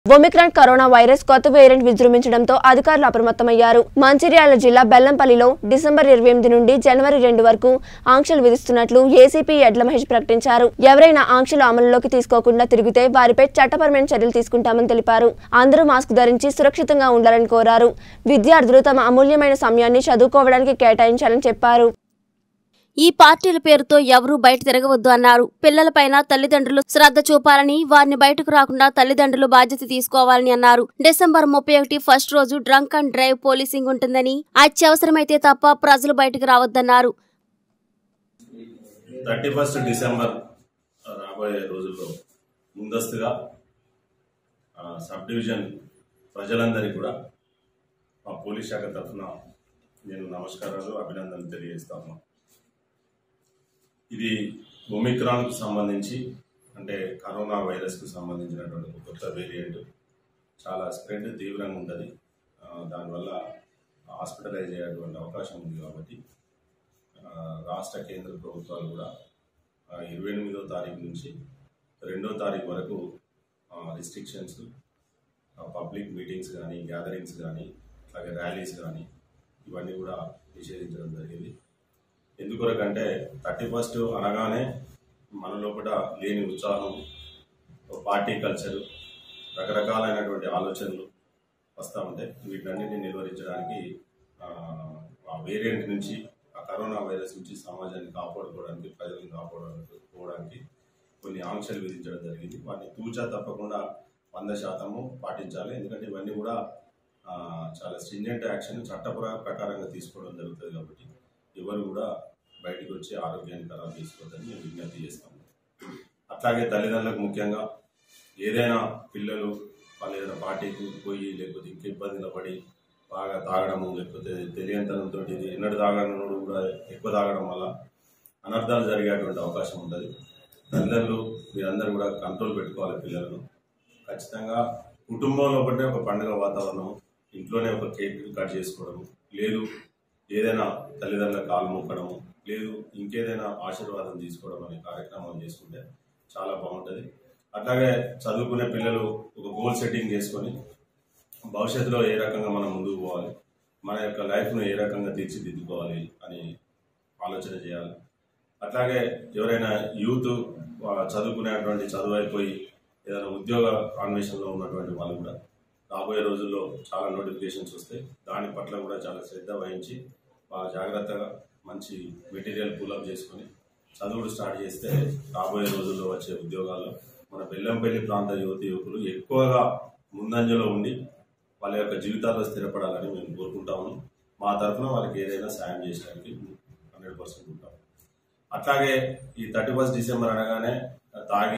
Omicron corona virus కొత్త variant విజృంభించడంతో అధికారులు అప్రమత్తమయ్యారు మంచిర్యాల జిల్లా బెల్లంపల్లిలో డిసెంబర్ ఇరవై ఎనిమిది నుండి జనవరి రెండు వరకు ఆంక్షలు విధిస్తున్నట్లు ఏసీపీ ఎడ్ల మహేష్ ప్రకటించారు ఎవరైనా ఆంక్షలు అమలులోకి తీసుకోకుండా తిరిగితే వారిపై చట్టపరమైన చర్యలు తీసుకుంటామని తెలిపారు అందరూ మాస్క్ ధరించి సురక్షితంగా ఉండాలని కోరారు విద్యార్థులు తమ అమూల్యమైన సమయాన్ని చదువుకోవడానికి కేటాయించాలని చెప్పారు ఈ పార్టీల పేరుతో ఎవరూ బయట తిరగవద్దు అన్నారు పిల్లలపైన తల్లిదండ్రులు శ్రద్ధ చూపాలని వారిని బయటకు రాకుండా తల్లిదండ్రులు బాధ్యత తీసుకోవాలని అన్నారు డిసెంబర్ ముప్పై ఒకటి ఫస్ట్ రోజు డ్రంక్ అండ్ డ్రైవ్ పోలీసింగ్ ఉంటుందని అత్యవసరమైతే తప్ప ప్రజలు బయటకు రావద్దన్నారు థర్టీ ఫస్ట్ డిసెంబర్ రాబోయే రోజుల్లో ముందస్తుగా ఆ, సబ్ డివిజన్ ప్రజలందరికీ కూడా మా పోలీస్ శాఖ తరఫున నేను నమస్కారాలు అభినందనలు తెలియజేస్తాను ఇది ఒమిక్రాన్కు సంబంధించి అంటే కరోనా వైరస్కు సంబంధించినటువంటి ఒక కొత్త వేరియంట్ చాలా స్ప్రెడ్ తీవ్రంగా ఉంటుంది ఆ, దానివల్ల హాస్పిటలైజ్ అయ్యేటువంటి అవకాశం ఉంది కాబట్టి ఆ, రాష్ట్ర కేంద్ర ప్రభుత్వాలు కూడా ఇరవై ఎనిమిదో తారీఖు నుంచి రెండో తారీఖు వరకు రిస్ట్రిక్షన్స్ పబ్లిక్ మీటింగ్స్ కానీ గ్యాదరింగ్స్ కానీ అలాగే ర్యాలీస్ కానీ ఇవన్నీ కూడా నిషేధించడం జరిగింది ఎందుకొరకంటే థర్టీ ఫస్ట్ అనగానే మన లోపల లేని ఉత్సాహం పార్టీ కల్చరు రకరకాలైనటువంటి ఆలోచనలు వస్తూ ఉంటాయి వీటన్నిటిని నిర్వహించడానికి ఆ, ఆ వేరియంట్ నుంచి ఆ కరోనా వైరస్ నుంచి సమాజాన్ని కాపాడుకోవడానికి ప్రజలను కాపాడుకోవడానికి కొన్ని ఆంక్షలు విధించడం జరిగింది వాటిని తూచా తప్పకుండా వంద శాతము పాటించాలి ఎందుకంటే ఇవన్నీ కూడా ఆ, చాలా స్ట్రింజెంట్ యాక్షన్ చట్టపుర ప్రకారంగా తీసుకోవడం జరుగుతుంది కాబట్టి ఎవరు కూడా బయటకు వచ్చి ఆరోగ్యాన్ని ఖరాబ్ చేసుకోవద్దని మేము విజ్ఞప్తి చేస్తాము అట్లాగే తల్లిదండ్రులకు ముఖ్యంగా ఏదైనా పిల్లలు వాళ్ళు ఏదైనా పార్టీకి పోయి లేకపోతే ఇంక ఇబ్బందులు పడి బాగా తాగడము లేకపోతే తెలియనితనంతో ఇది ఎన్నడు తాగడం కూడా ఎక్కువ తాగడం వల్ల అనర్థాలు జరిగేటువంటి అవకాశం ఉంటుంది తల్లిదండ్రులు మీరందరూ కూడా కంట్రోల్ పెట్టుకోవాలి పిల్లలను ఖచ్చితంగా కుటుంబంలో ఒకటే ఒక పండుగ వాతావరణం ఇంట్లోనే ఒక కేక్ కట్ చేసుకోవడము లేదు ఏదైనా తల్లిదండ్రుల కాలు మొక్కడము లేదు ఇంకేదైనా ఆశీర్వాదం తీసుకోవడం అనే కార్యక్రమం చేసుకుంటే చాలా బాగుంటుంది అట్లాగే చదువుకునే పిల్లలు ఒక గోల్ సెట్టింగ్ చేసుకొని భవిష్యత్తులో ఏ రకంగా మనం ముందుకు పోవాలి మన యొక్క లైఫ్ను ఏ రకంగా తీర్చిదిద్దుకోవాలి అని ఆలోచన చేయాలి అట్లాగే ఎవరైనా యూత్ ఆ, చదువుకునేటువంటి చదువు అయిపోయి ఏదైనా ఉద్యోగ అన్వేషణలో ఉన్నటువంటి వాళ్ళు కూడా రాబోయే రోజుల్లో చాలా నోటిఫికేషన్స్ వస్తాయి దాని పట్ల కూడా చాలా శ్రద్ధ వహించి బాగా జాగ్రత్తగా మంచి మెటీరియల్ పుల్అప్ చేసుకొని చదువుడు స్టార్ట్ చేస్తే రాబోయే రోజుల్లో వచ్చే ఉద్యోగాల్లో మన బెల్లంపల్లి ప్రాంత యువతి యువకులు ఎక్కువగా ముందంజలో ఉండి వాళ్ళ యొక్క జీవితాల్లో స్థిరపడాలని మేము కోరుకుంటాము మా తరఫున వాళ్ళకి ఏదైనా సాయం చేయడానికి హండ్రెడ్ పర్సెంట్ ఉంటాం అట్లాగే ఈ థర్టీ ఫస్ట్ డిసెంబర్ అనగానే తాగి